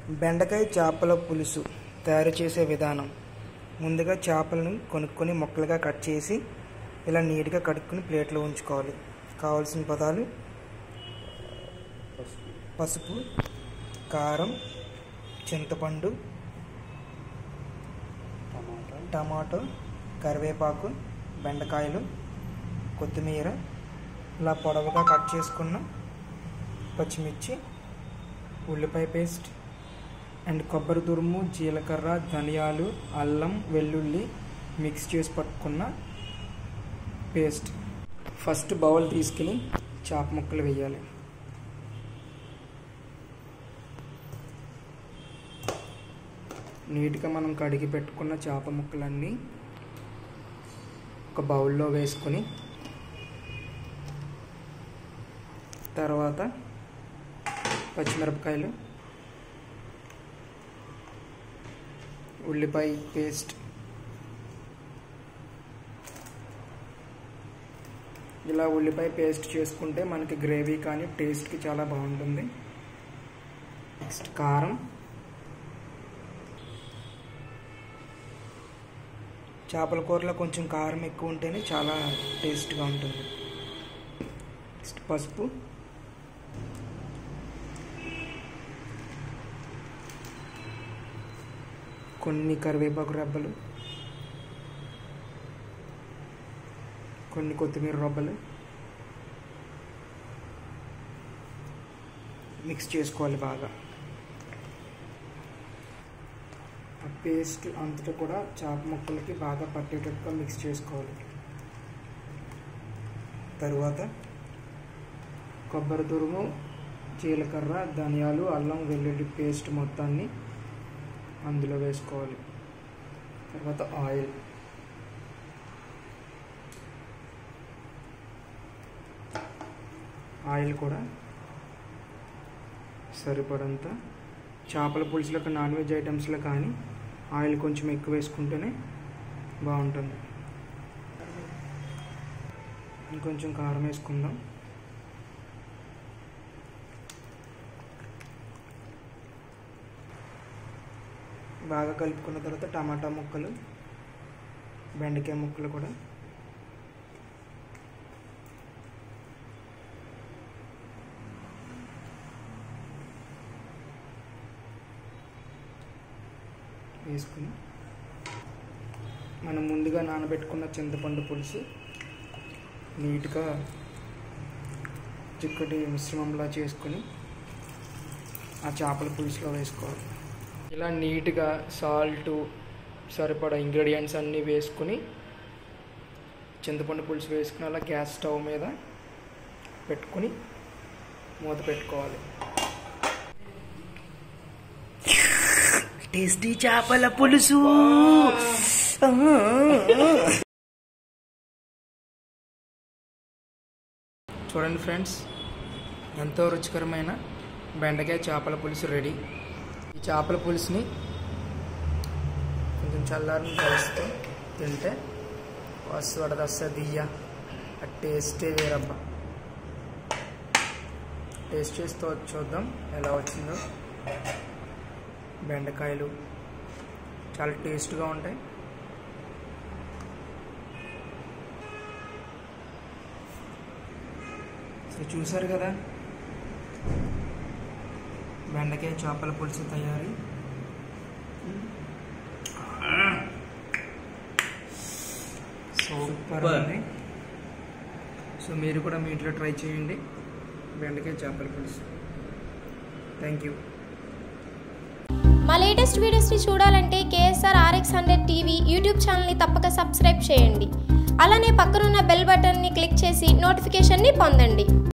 బెండకాయ చేపల పులుసు తయారు చేసే విధానం ముందుగా చేపలను కొనుక్కొని ముక్కలుగా కట్ చేసి ఇలా నీట్గా కడుక్కొని ప్లేట్లో ఉంచుకోవాలి కావాల్సిన పదాలు పసుపు కారం చింతపండు టమాటా టమాటో కరివేపాకు బెండకాయలు కొత్తిమీర ఇలా పొడవుగా కట్ చేసుకున్న పచ్చిమిర్చి ఉల్లిపాయ పేస్ట్ అండ్ కొబ్బరి తురుము జీలకర్ర ధనియాలు అల్లం వెల్లుల్లి మిక్స్ చేసి పట్టుకున్న పేస్ట్ ఫస్ట్ బౌల్ తీసుకుని చాప ముక్కలు వేయాలి నీట్గా మనం కడిగి పెట్టుకున్న చేప ముక్కలన్నీ ఒక బౌల్లో వేసుకొని తర్వాత పచ్చిమిరపకాయలు ఉల్లిపాయ పేస్ట్ ఇలా ఉల్లిపాయ పేస్ట్ చేసుకుంటే మనకి గ్రేవీ కానీ టేస్ట్కి చాలా బాగుంటుంది నెక్స్ట్ కారం చేపల కూరలో కొంచెం కారం ఎక్కువ ఉంటేనే చాలా టేస్ట్గా ఉంటుంది నెక్స్ట్ పసుపు కొన్ని కరివేపాకు రెబ్బలు కొన్ని కొత్తిమీర రబ్బలు మిక్స్ చేసుకోవాలి బాగా ఆ పేస్ట్ అంతటా కూడా చేప ముక్కలకి బాగా పట్టేటట్టుగా మిక్స్ చేసుకోవాలి తరువాత కొబ్బరి తురుము జీలకర్ర ధనియాలు అల్లం వెల్లుల్లి పేస్ట్ మొత్తాన్ని అందులో వేసుకోవాలి తర్వాత ఆయిల్ ఆయిల్ కూడా సరిపడంత చేపల పులుసులకు నాన్ వెజ్ ఐటమ్స్లో కానీ ఆయిల్ కొంచెం ఎక్కువ వేసుకుంటేనే బాగుంటుంది ఇంకొంచెం కారం వేసుకుందాం బాగా కలుపుకున్న తర్వాత టమాటా ముక్కలు బెండకాయ ముక్కలు కూడా వేసుకుని మనం ముందుగా నానబెట్టుకున్న చింతపండు పులుసు నీట్గా చిక్కటి మిశ్రమంలా చేసుకొని ఆ చేపల పులుసులో వేసుకోవాలి ఇలా నీట్గా సాల్ట్ సరిపడా ఇంగ్రీడియంట్స్ అన్నీ వేసుకుని చింతపండు పులుసు వేసుకుని అలా గ్యాస్ స్టవ్ మీద పెట్టుకుని మూత పెట్టుకోవాలి టేస్టీ చేపల పులుసు చూడండి ఫ్రెండ్స్ ఎంతో రుచికరమైన బెండకాయ చేపల పులుసు రెడీ ఈ చేపల పులుసుని కొంచెం చల్లారిని కలిస్తే తింటే వస్తదయ్య ఆ టేస్టే వేరబ్బా టేస్ట్ చేస్తూ చూద్దాం ఎలా వచ్చిందో బెండకాయలు చాలా టేస్ట్గా ఉంటాయి సో చూసారు కదా బెండకాయ చేపల పులుసు తయారీ సూపర్ ఉంది సో మీరు కూడా మీ ఇంట్లో ట్రై చేయండి బెండకాయ చేపల పులుసు థ్యాంక్ యూ మా లేటెస్ట్ వీడియోస్ని చూడాలంటే KSR RX hundred TV YouTube ఛానల్ని తప్పక సబ్స్క్రైబ్ చేయండి అలానే పక్కనున్న బెల్ బటన్ని క్లిక్ చేసి నోటిఫికేషన్ని పొందండి